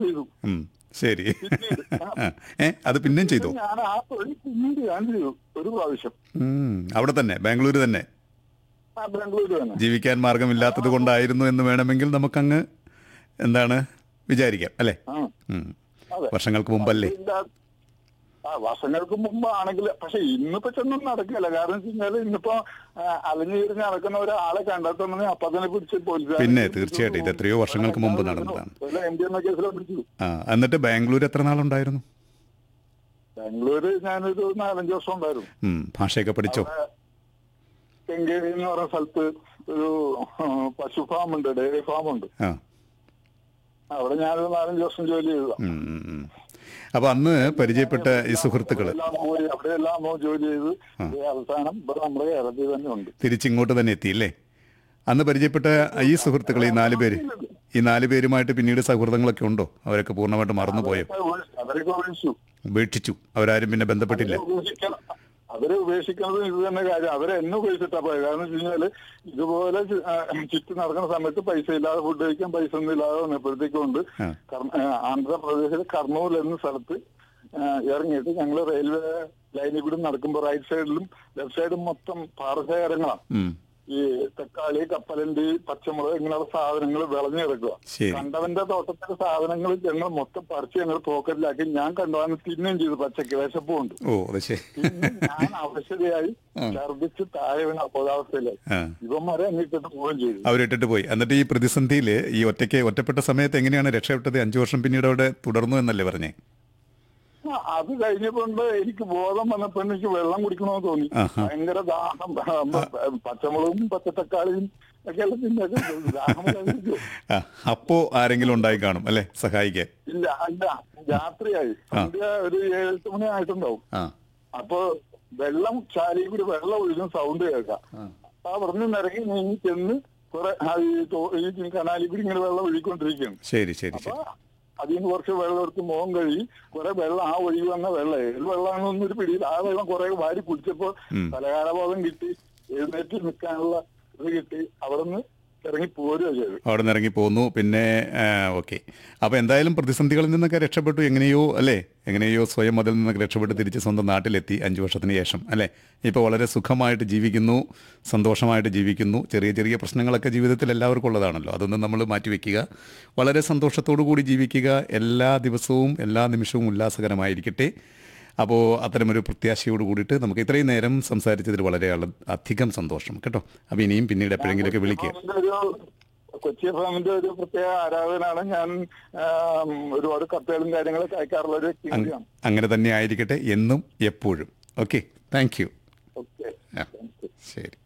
ചെയ്തു ഉം, ശരി പിന്നീട് ആ, ഏ അത് പിന്നെയും ചെയ്തു ഞാൻ ആ തൊഴിൽ പിന്നീട് ഞാൻ ചെയ്തു ഒരു പ്രാവശ്യം ഉം, അവിടെ തന്നെ ബാംഗ്ലൂർ തന്നെ ആ ബാംഗ്ലൂർ തന്നെ ജീവിക്കാൻ മാർഗമില്ലാത്തത് കൊണ്ടായിരുന്നു എന്ന് വേണമെങ്കിൽ നമുക്കങ്ങ് എന്താണ് വിചാരിക്കാം അല്ലേ ആ ഉം. അതെ വർഷങ്ങൾക്ക് മുമ്പല്ലേ ഇല്ല- ആ വർഷങ്ങൾക്ക് മുമ്പാണെങ്കിൽ പക്ഷെ ഇന്നിപ്പോ ചെന്നും നടക്കില്ല കാരണം വെച്ച് കഴിഞ്ഞാല് ഇന്നിപ്പോ ആ, അലഞ്ഞു തിരിഞ്ഞ് നടക്കുന്ന ഒരാളെ കണ്ടെത്തണമെങ്കിൽ അപ്പൊ തന്നെ പിടിച്ച് പോലീസ് പിന്നെ തീർച്ചയായിട്ടും ഇത് എത്രയോ വർഷങ്ങൾക്ക് മുമ്പ് നടന്നതാണ് എം ഡി എം എ കേസിലെ പിടിച്ചു ആ എന്നിട്ട് ബാംഗ്ലൂർ എത്ര നാളുണ്ടായിരുന്നു ബാംഗ്ലൂര് ഞാനൊരു നാലഞ്ച് വർഷം ഉണ്ടായിരുന്നു ഉം, ഭാഷയൊക്കെ പഠിച്ചോ കെങ്കേരി എന്ന് പറയുന്ന സ്ഥലത്ത് ഒരു ആ, പശു ഫാം ഉണ്ട് ഡയറി ഫാം ഉണ്ട് ആ അവിടെ ഞാനൊരു നാലഞ്ച് വർഷം ജോലി ചെയ്തതാ ഉം, ഉം, ഉം. അപ്പൊ അന്ന് പരിചയപ്പെട്ട ഈ സുഹൃത്തുക്കള് എല്ലാം പോയി അവിടെയെല്ലാം നമ്മൾ ജോലി ചെയ്ത് ഈ അവസാനം ഇവിടെ നമ്മുടെ കേരളത്തിൽ തന്നെ ഉണ്ട് തിരിച്ചിങ്ങോട്ട് തന്നെ എത്തിയില്ലേ അന്ന് പരിചയപ്പെട്ട ഈ സുഹൃത്തുക്കൾ ഈ നാല് പേര് ഈ നാല് പേരുമായിട്ട് പിന്നീട് സൗഹൃദങ്ങളൊക്കെ ഉണ്ടോ അവരൊക്കെ പൂർണ്ണമായിട്ട് മറന്നുപോയോ അവരൊക്കെ ഒഴിച്ചു ഉപേക്ഷിച്ചു അവരാരും പിന്നെ ബന്ധപ്പെട്ടില്ല ഉപേക്ഷിക്കണം അവരെ ഉപേക്ഷിക്കുന്നത് ഇത് തന്നെ കാര്യം അവരെ എന്നെ ഉപേക്ഷിച്ചിട്ടാ പോയത് കാരണം വെച്ച് കഴിഞ്ഞാല് ഇതുപോലെ ചു- ആ, ചുറ്റി നടക്കുന്ന സമയത്ത് പൈസ ഇല്ലാതെ ഫുഡ് കഴിക്കാൻ പൈസ ഒന്നും ഇല്ലാതെ വന്നപ്പോഴത്തേക്കുണ്ട് ആ. ആന്ധ്രാപ്രദേശിലെ കർണൂൽ എന്ന സ്ഥലത്ത് ആ, ഇറങ്ങിയിട്ട് ഞങ്ങൾ റെയിൽവേ ലൈനിൽ കൂടി നടക്കുമ്പോൾ റൈറ്റ് സൈഡിലും ലെഫ്റ്റ് സൈഡും മൊത്തം പാറശേഖരങ്ങളാണ് ഉം, ഈ തക്കാളി കപ്പലണ്ടി പച്ചമുളക് ഇങ്ങനെയുള്ള സാധനങ്ങൾ വിളഞ്ഞു കിടക്കുക ശരി കണ്ടവന്റെ തോട്ടത്തിലെ സാധനങ്ങൾ ഞങ്ങൾ മൊത്തം പറിച്ച് ഞങ്ങൾ പോക്കറ്റിലാക്കി ഞാൻ കണ്ടവന് തിന്നുകയും ചെയ്തു പച്ചക്ക് വിശപ്പുണ്ട് ഓ അത് ശരി പിന്നെ ഞാൻ അവശതയായി ഛർദിച്ച് താഴെ വീണ അബോധാവസ്ഥയിലായി ആ ഇവന്മാരെ എന്നിട്ടിട്ട് പോവുകയും ചെയ്തു അവരിട്ടിട്ട് പോയി എന്നിട്ട് ഈ പ്രതിസന്ധിയിൽ ഈ ഒറ്റയ്ക്ക് ഒറ്റപ്പെട്ട സമയത്ത് എങ്ങനെയാണ് രക്ഷപ്പെട്ടത് അഞ്ചു വർഷം പിന്നീട് അവിടെ തുടർന്നു എന്നല്ലേ പറഞ്ഞേ ആ, അത് കഴിഞ്ഞപ്പോണ്ട് എനിക്ക് ബോധം വന്നപ്പോ എനിക്ക് വെള്ളം കുടിക്കണമെന്ന് തോന്നി ആഹാ. ഭയങ്കര ദാഹം പച്ചമുളകും പച്ചത്തക്കാളിയും ഒക്കെ തിന്നൊക്കെ ദാഹം കഴിഞ്ഞു. ആ അപ്പോ ആരെങ്കിലും ഉണ്ടായി കാണും അല്ലേ സഹായിക്കാൻ ഇല്ല അല്ല രാത്രിയായി സന്ധ്യ ഒരു ഏഴെട്ട് മണി ആയിട്ടുണ്ടാവും ആ അപ്പൊ വെള്ളം ചാലിയിൽ കൂടി വെള്ളം ഒഴുകുന്ന സൗണ്ട് കേൾക്കാം അപ്പൊ അവിടെ നിന്ന് ഇറങ്ങി നീങ്ങി ചെന്ന് കുറെ ആ ഈ തോ- ഈ കനാലിൽ കൂടി ഇങ്ങനെ വെള്ളം ഒഴുകിക്കൊണ്ടിരിക്കുകയാണ് ശരി ശരി അപ്പൊ ശരി അതിൽ നിന്ന് കുറച്ച് വെള്ളം എടുത്ത് മുഖം കഴുകി കുറെ വെള്ളം ആ ഒഴുകി വന്ന വെള്ളം ഏത് വെള്ളമാണെന്നൊന്നും ഒരു പിടിയില്ല ആ വെള്ളം കുറെ വാരി കുടിച്ചപ്പോ ഉം. തലകാലബോധം കിട്ടി എഴുന്നേറ്റ് നിൽക്കാനുള്ള ഇത് കിട്ടി അവിടെ നിന്ന് ഇറങ്ങി പോരുക ചെയ്തു അവിടെ നിന്ന് ഇറങ്ങി പോന്നു പിന്നെ ഓക്കെ അപ്പോൾ എന്തായാലും പ്രതിസന്ധികളിൽ നിന്നൊക്കെ രക്ഷപ്പെട്ടു എങ്ങനെയോ അല്ലേ എങ്ങനെയോ സ്വയം അതിൽ നിന്നൊക്കെ രക്ഷപ്പെട്ട് തിരിച്ച് സ്വന്തം നാട്ടിലെത്തി അഞ്ച് വർഷത്തിന് ശേഷം അല്ലേ ഇപ്പോൾ വളരെ സുഖമായിട്ട് ജീവിക്കുന്നു സന്തോഷമായിട്ട് ജീവിക്കുന്നു ചെറിയ ചെറിയ പ്രശ്നങ്ങളൊക്കെ ജീവിതത്തിൽ എല്ലാവർക്കും ഉള്ളതാണല്ലോ അതൊന്നും നമ്മൾ മാറ്റിവെക്കുക വളരെ സന്തോഷത്തോടു കൂടി ജീവിക്കുക എല്ലാ ദിവസവും എല്ലാ നിമിഷവും ഉല്ലാസകരമായിരിക്കട്ടെ അപ്പോൾ അത്തരമൊരു പ്രത്യാശയോട് കൂടിയിട്ട് നമുക്ക് ഇത്രയും നേരം സംസാരിച്ചതിൽ വളരെ അള- അധികം സന്തോഷം കേട്ടോ അപ്പോൾ ഇനിയും പിന്നീട് എപ്പോഴെങ്കിലുമൊക്കെ വിളിക്കുക ഫാമിന്റെ ഒരു കൊച്ചി ഫാമിന്റെ ഒരു പ്രത്യേക ആരാധകനാണ് ഞാൻ ആം, ഒരുപാട് കത്തുകളും കാര്യങ്ങളൊക്കെ അയക്കാറുള്ള ഒരു വ്യക്തി കൂടിയാണ് അങ്ങനെ തന്നെ ആയിരിക്കട്ടെ എന്നും എപ്പോഴും ഓക്കെ താങ്ക് യു ഓക്കെ ശരി